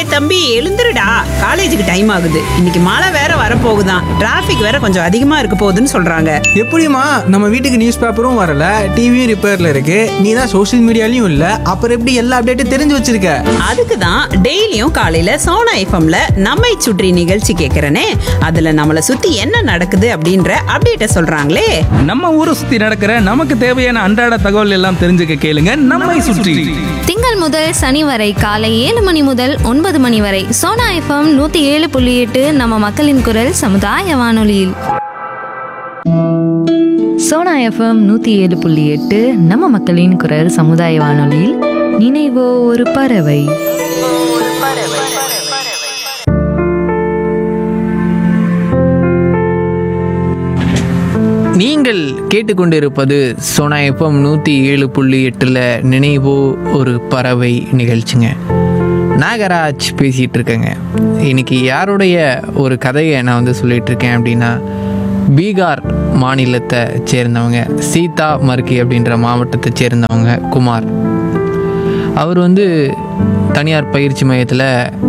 தம்பி எழுந்துருடா காலேஜுக்கு டைம் ஆகுது இன்னைக்கு மழை வேற வரப்போகுதாம் டிராஃபிக் வேற கொஞ்சம் அதிகமா இருக்க போகுதுன்னு சொல்றாங்க எப்படிம்மா நம்ம வீட்டுக்கு நியூஸ் பேப்பரும் வரல டிவியும் ரிப்பேர்ல இருக்கு நீ தான் சோஷியல் மீடியாலையும் இல்ல அப்புறம் எப்படி எல்லா அப்டேட்டும் தெரிஞ்சு வச்சிருக்க அதுக்கு தான் டெய்லியும் காலையில சோனா எஃப்எம்ல நம்மை சுற்றி நிகழ்ச்சி கேட்கறனே அதுல நம்மளை சுத்தி என்ன நடக்குது அப்படின்ற அப்டேட்ட சொல்றாங்களே நம்ம ஊரை சுத்தி நடக்கிற நமக்கு தேவையான அன்றாட தகவல் எல்லாம் தெரிஞ்சுக்க கேளுங்க நம்மை சுற்றி திங்கள் முதல் சனி வரை காலை ஏழு மணி முதல் ஒன்பது மணி வரை சோனா எஃப்எம் நூத்தி ஏழு புள்ளி எட்டு நம்ம மக்களின் குரல் சமுதாய வானொலியில் சோனா எஃப்எம் நூற்றி ஏழு புள்ளி எட்டு நம்ம மக்களின் குரல் சமுதாய வானொலியில் நினைவோ ஒரு பறவை நீங்கள் கேட்டுக்கொண்டிருப்பது சோனா எஃப்எம் நூற்றி ஏழு புள்ளி எட்டில் நினைவோ ஒரு பறவை நிகழ்ச்சிங்க நாகராஜ் பேசிகிட்டு இருக்கேங்க இன்னைக்கு யாருடைய ஒரு கதையை நான் வந்து சொல்லிட்டு இருக்கேன் அப்படின்னா பீகார் மாநிலத்தை சேர்ந்தவங்க சீதா மர்கி அப்படின்ற மாவட்டத்தை சேர்ந்தவங்க குமார் அவர் வந்து தனியார் பயிற்சி மையத்தில்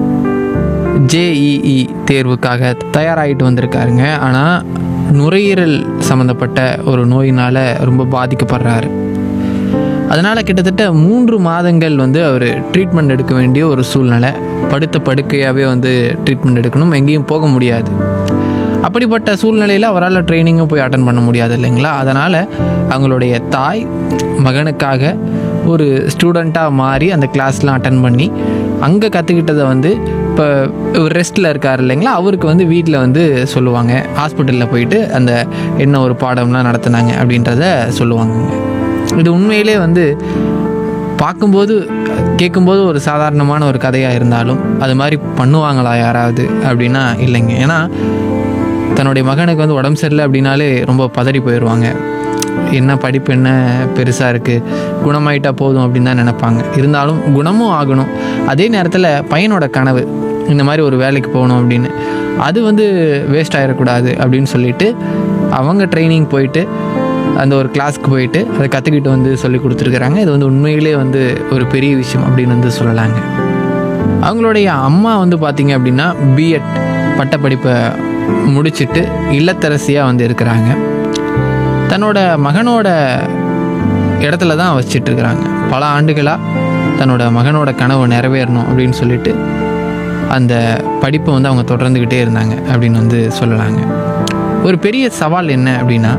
ஜேஇஇ தேர்வுக்காக தயாராகிட்டு வந்திருக்காருங்க ஆனால் நுரையீரல் சம்மந்தப்பட்ட ஒரு நோயினால் ரொம்ப பாதிக்கப்படுறாரு அதனால் கிட்டத்தட்ட மூன்று மாதங்கள் வந்து அவர் ட்ரீட்மெண்ட் எடுக்க வேண்டிய ஒரு சூழ்நிலை படுத்த படுக்கையாகவே வந்து ட்ரீட்மெண்ட் எடுக்கணும் எங்கேயும் போக முடியாது அப்படிப்பட்ட சூழ்நிலையில் அவரால் ட்ரைனிங்கும் போய் அட்டன் பண்ண முடியாது இல்லைங்களா அதனால் அவங்களுடைய தாய் மகனுக்காக ஒரு ஸ்டூடெண்ட்டாக மாறி அந்த கிளாஸ்லாம் அட்டன் பண்ணி அங்கே கற்றுக்கிட்டதை வந்து இப்போ ஒரு ரெஸ்ட்டில் இருக்கார் இல்லைங்களா அவருக்கு வந்து வீட்டில் வந்து சொல்லுவாங்க ஹாஸ்பிட்டலில் போயிட்டு அந்த என்ன ஒரு பாடம்லாம் நடத்துனாங்க அப்படின்றத சொல்லுவாங்கங்க இது உண்மையிலே வந்து பார்க்கும்போது கேட்கும்போது ஒரு சாதாரணமான ஒரு கதையாக இருந்தாலும் அது மாதிரி பண்ணுவாங்களா யாராவது அப்படின்னா இல்லைங்க ஏன்னா தன்னுடைய மகனுக்கு வந்து உடம்பு சரியில்லை அப்படின்னாலே ரொம்ப பதறி போயிடுவாங்க என்ன படிப்பு என்ன பெருசாக இருக்குது குணமாயிட்டா போதும் அப்படின்னு தான் நினைப்பாங்க இருந்தாலும் குணமும் ஆகணும் அதே நேரத்தில் பையனோட கனவு இந்த மாதிரி ஒரு வேலைக்கு போகணும் அப்படின்னு அது வந்து வேஸ்ட் ஆகிடக்கூடாது அப்படின்னு சொல்லிட்டு அவங்க ட்ரைனிங் போயிட்டு அந்த ஒரு கிளாஸ்க்கு போயிட்டு அதை கற்றுக்கிட்டு வந்து சொல்லி கொடுத்துருக்குறாங்க இது வந்து உண்மையிலே வந்து ஒரு பெரிய விஷயம் அப்படின்னு வந்து சொல்லலாங்க அவங்களுடைய அம்மா வந்து பார்த்தீங்க அப்படின்னா பிஎட் பட்டப்படிப்பை முடிச்சிட்டு இல்லத்தரசியாக வந்து இருக்கிறாங்க தன்னோட மகனோட இடத்துல தான் வச்சிட்டு இருக்கிறாங்க பல ஆண்டுகளாக தன்னோட மகனோட கனவு நிறைவேறணும் அப்படின்னு சொல்லிட்டு அந்த படிப்பை வந்து அவங்க தொடர்ந்துக்கிட்டே இருந்தாங்க அப்படின்னு வந்து சொல்லலாங்க ஒரு பெரிய சவால் என்ன அப்படின்னா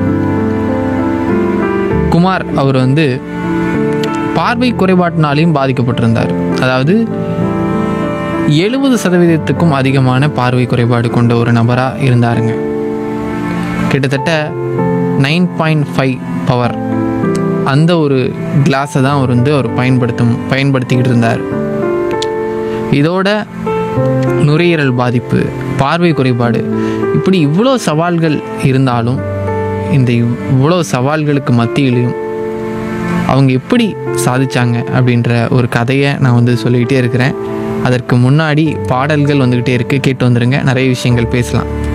குமார் அவர் வந்து பார்வை குறைபாட்டினாலையும் பாதிக்கப்பட்டிருந்தார் அதாவது எழுபது சதவீதத்துக்கும் அதிகமான பார்வை குறைபாடு கொண்ட ஒரு நபராக இருந்தாருங்க கிட்டத்தட்ட நைன் பாயிண்ட் ஃபைவ் பவர் அந்த ஒரு கிளாஸை தான் அவர் வந்து அவர் பயன்படுத்தும் பயன்படுத்திக்கிட்டு இருந்தார் இதோட நுரையீரல் பாதிப்பு பார்வை குறைபாடு இப்படி இவ்வளோ சவால்கள் இருந்தாலும் இந்த இவ்வளோ சவால்களுக்கு மத்தியிலையும் அவங்க எப்படி சாதிச்சாங்க அப்படின்ற ஒரு கதையை நான் வந்து சொல்லிக்கிட்டே இருக்கிறேன் அதற்கு முன்னாடி பாடல்கள் வந்துக்கிட்டே இருக்குது கேட்டு வந்துருங்க நிறைய விஷயங்கள் பேசலாம்